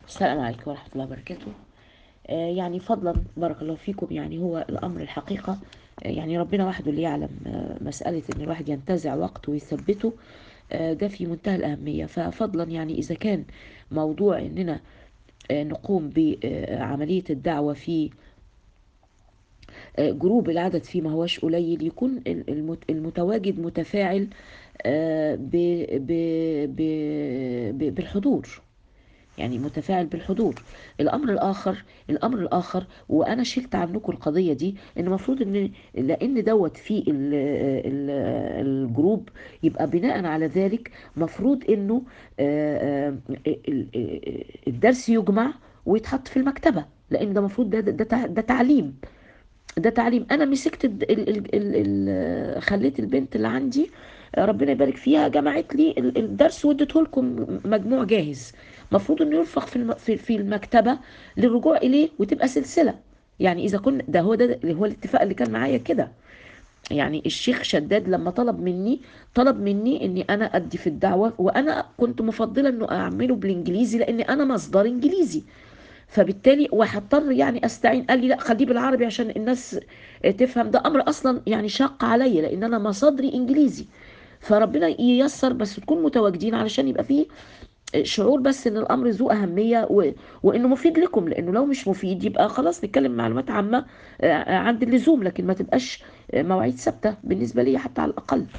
السلام عليكم ورحمة الله وبركاته آه، يعني فضلا بارك الله فيكم يعني هو الأمر الحقيقة آه، يعني ربنا وحده اللي يعلم آه، مسألة إن الواحد ينتزع وقته ويثبته آه، ده في منتهى الأهمية ففضلا يعني إذا كان موضوع إننا آه، نقوم بعملية الدعوة في آه، جروب العدد فيه ما هوش قليل يكون المت- المتواجد متفاعل آه، ب- ب- ب- ب- بالحضور يعني متفاعل بالحضور الامر الاخر الامر الاخر وانا شلت عنكم القضيه دي ان المفروض ان لان دوت في ال- ال- الجروب يبقى بناء على ذلك مفروض انه آه، آه، ال- ال- الدرس يجمع ويتحط في المكتبه لان ده المفروض ده ده تع- ده تعليم ده تعليم انا مسكت ال ال ال ال ال خليت البنت اللي عندي آه، ربنا يبارك فيها جمعت لي ال- الدرس واديته لكم مجموع جاهز المفروض انه يرفق في الم- في في المكتبه للرجوع اليه وتبقى سلسله يعني اذا كنا ده هو ده اللي هو الاتفاق اللي كان معايا كده يعني الشيخ شداد لما طلب مني طلب مني اني انا ادي في الدعوه وانا كنت مفضله انه اعمله بالانجليزي لان انا مصدر انجليزي فبالتالي وهضطر يعني استعين قال لي لا خليه بالعربي عشان الناس تفهم ده امر اصلا يعني شاق عليا لان انا مصادري انجليزي فربنا ييسر بس تكون متواجدين علشان يبقى فيه شعور بس ان الامر ذو اهميه و... وانه مفيد لكم لانه لو مش مفيد يبقى خلاص نتكلم معلومات عامه آه، عند اللزوم لكن ما تبقاش آه، مواعيد ثابته بالنسبه لي حتى على الاقل